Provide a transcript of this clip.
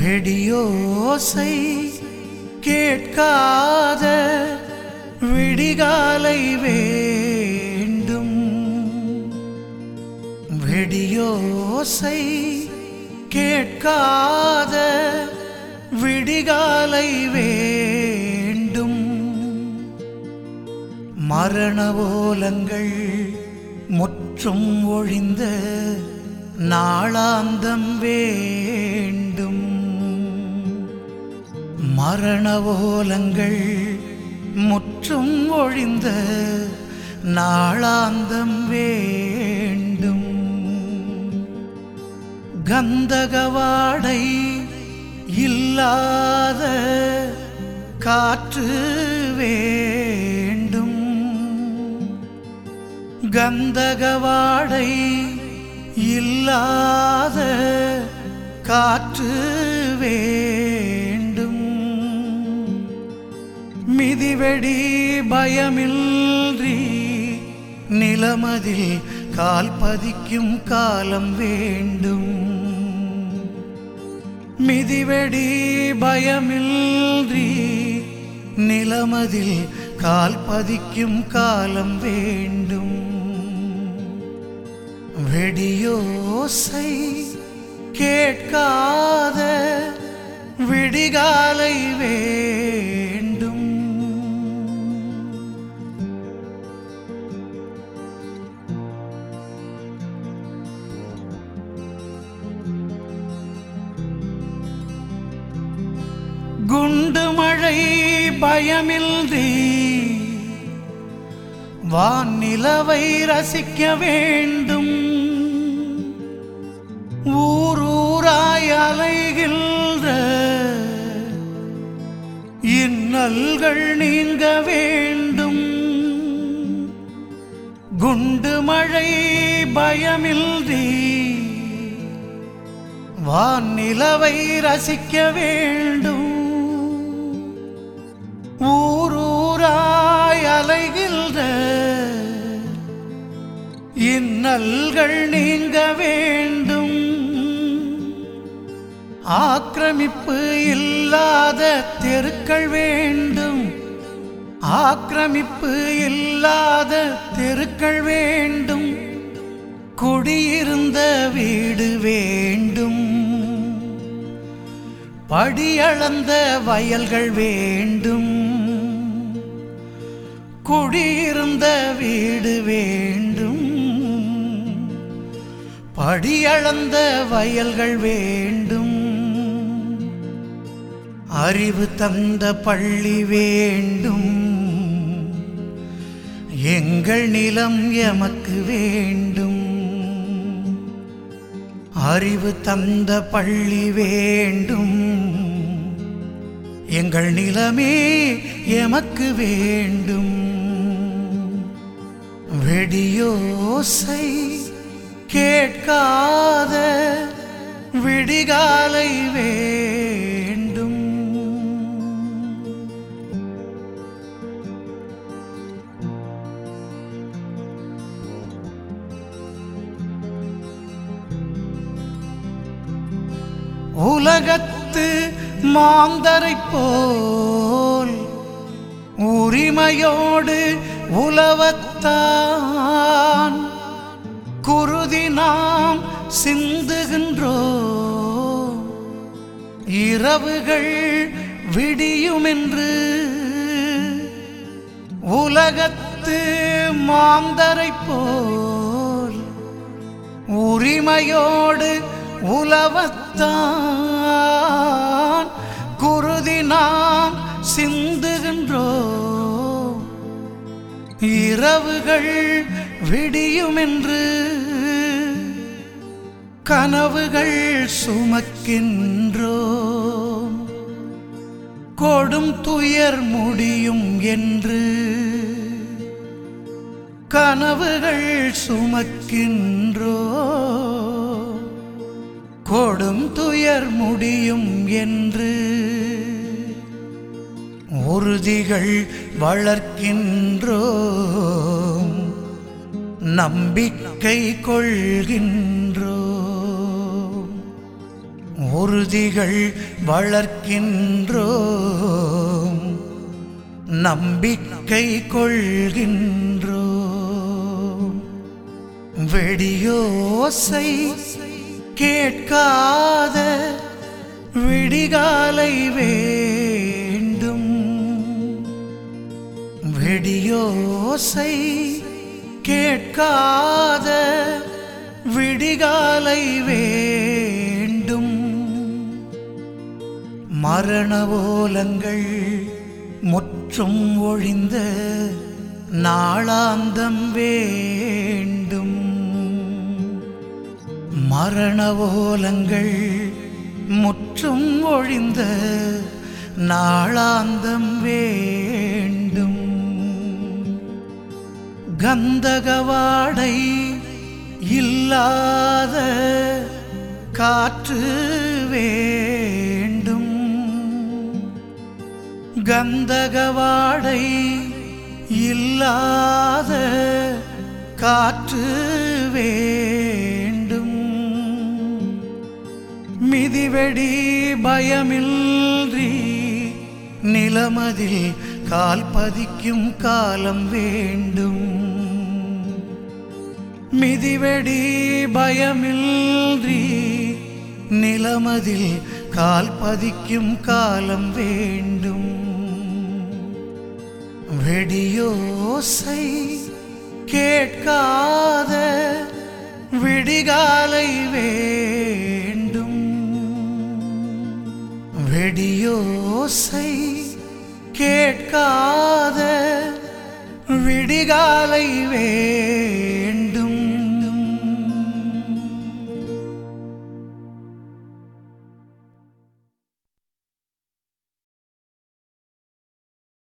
வெடியோசை கேட்காத விடிகாலை வேண்டும் வெடியோசை கேட்காத விடிகாலை வேண்டும் மரண ஓலங்கள் முற்றும் ஒழிந்த நாளாந்தம் வேண்டும் மரண ஓலங்கள் முற்றும் ஒழிந்த நாளாந்தம் வேண்டும் கந்தகவாடை இல்லாத காற்று வேண்டும் கந்தகவாடை இல்லாத காற்று வேண்டும் மிதிவெடி பயமின்றி நிலமதில் கால் பதிக்கும் காலம் வேண்டும் மிதிவெடி பயமின்றி நிலமதில் கால் பதிக்கும் காலம் வேண்டும் வெடியோசை கேட்காத விடிகாலை வேண்டும் குண்டு மழை பயமின்றி வானிலவை ரசிக்க வேண்டும் ஊரூராய் அலைகின்ற இன்னல்கள் நீங்க வேண்டும் குண்டு மழை பயமின்றி வானிலவை ரசிக்க வேண்டும் ஊரூராய் அலைகின்ற இன்னல்கள் நீங்க வேண்டும் ஆக்கிரமிப்பு இல்லாத தெருக்கள் வேண்டும் ஆக்கிரமிப்பு இல்லாத தெருக்கள் வேண்டும் குடியிருந்த வீடு வேண்டும் படியளந்த வயல்கள் வேண்டும் குடியிருந்த வீடு வேண்டும் படியளந்த வயல்கள் வேண்டும் அறிவு தந்த பள்ளி வேண்டும் எங்கள் நிலம் எமக்கு வேண்டும் அறிவு தந்த பள்ளி வேண்டும் எங்கள் நிலமே எமக்கு வேண்டும் வெடியோசை கேட்காத விடிகாலை வேண்டும் உலகத்து மாந்தரை போல் உரிமையோடு உலவத்தான் குருதி நாம் சிந்துகின்றோம் இரவுகள் விடியுமென்று உலகத்து மாந்தரை போல் உரிமையோடு உலவத்தான் குருதி நாம் சிந்துகின்றோம் இரவுகள் விடியுமென்று கனவுகள் சுமக்கின்றோம் கொடும் துயர் முடியும் என்று கனவுகள் சுமக்கின்றோ கொடும் துயர் முடியும் என்று உறுதிகள் வளர்க்கின்றோம் நம்பிக்கை கொள்கின்றோம் உறுதிகள் வளர்க்கின்றோம் நம்பிக்கை கொள்கின்றோம் வெடியோசை கேட்காத விடிகாலை வேண்டும் வெடியோசை கேட்காத விடிகாலை வேண்டும் மரண ஓலங்கள் முற்றும் ஒழிந்த நாளாந்தம் வேண்டும் மரண ஓலங்கள் முற்றும் ஒழிந்த நாளாந்தம் வேண்டும் கந்தகவாடை இல்லாத காற்று வேண்டும் கந்தகவாடை இல்லாத காற்று வேண்டும் மிதிவெடி பயமின்றி நிலமதில் கால் பதிக்கும் காலம் வேண்டும் மிதிவெடி பயமின்றி நிலமதில் கால் பதிக்கும் காலம் வேண்டும் வெடியோசை கேட்காத விடிகாலை வேண்டும் வெடியோசை கேட்காத விடிகாலை வேண்டும்